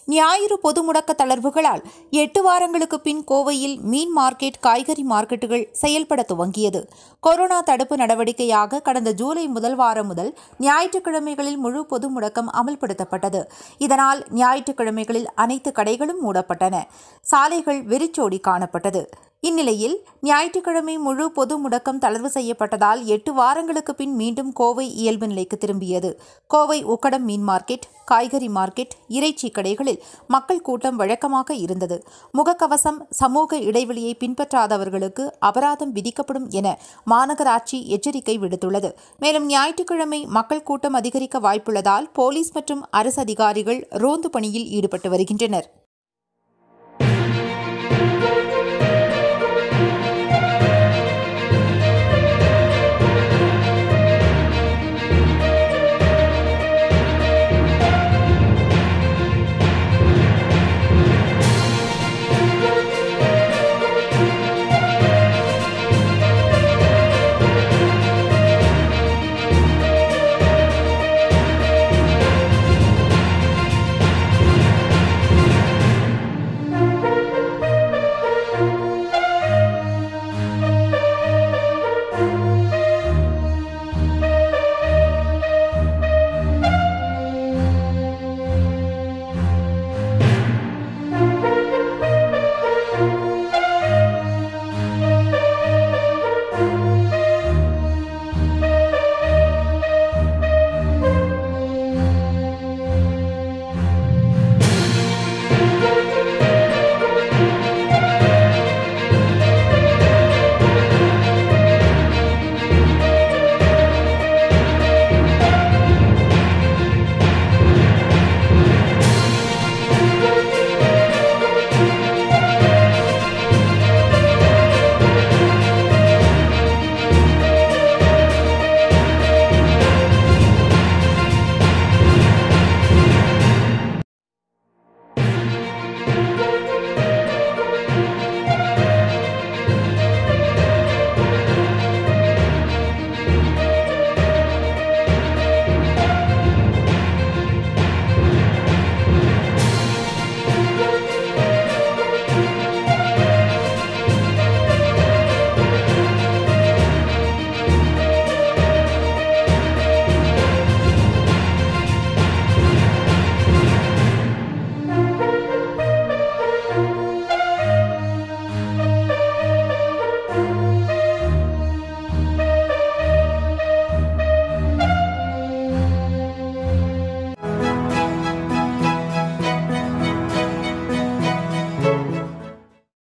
ஞாயிறு பொது முடக்க தளர்வுகளால் எட்டு வாரங்களுக்கு பின் கோவையில் மீன் மார்க்கெட் காய்கறி மார்க்கெட்டுகள் செயல்பட துவங்கியது கொரோனா தடுப்பு நடவடிக்கையாக கடந்த ஜூலை முதல் வாரம் முதல் ஞாயிற்றுக்கிழமைகளில் முழு பொது முடக்கம் அமல்படுத்தப்பட்டது இதனால் ஞாயிற்றுக்கிழமைகளில் அனைத்து கடைகளும் மூடப்பட்டன சாலைகள் வெறிச்சோடி காணப்பட்டது இந்நிலையில் ஞாயிற்றுக்கிழமை முழு பொது முடக்கம் தளர்வு செய்யப்பட்டதால் எட்டு வாரங்களுக்கு பின் மீண்டும் கோவை இயல்பு நிலைக்கு திரும்பியது கோவை உக்கடம் மீன் மார்க்கெட் காய்கறி மார்க்கெட் இறைச்சி கடைகளில் மக்கள் கூட்டம் வழக்கமாக இருந்தது முகக்கவசம் சமூக இடைவெளியை பின்பற்றாதவர்களுக்கு அபராதம் விதிக்கப்படும் என மாநகராட்சி எச்சரிக்கை விடுத்துள்ளது மேலும் ஞாயிற்றுக்கிழமை மக்கள் கூட்டம் அதிகரிக்க வாய்ப்புள்ளதால் போலீஸ் மற்றும் அரசு அதிகாரிகள் ரோந்து பணியில் ஈடுபட்டு வருகின்றனர்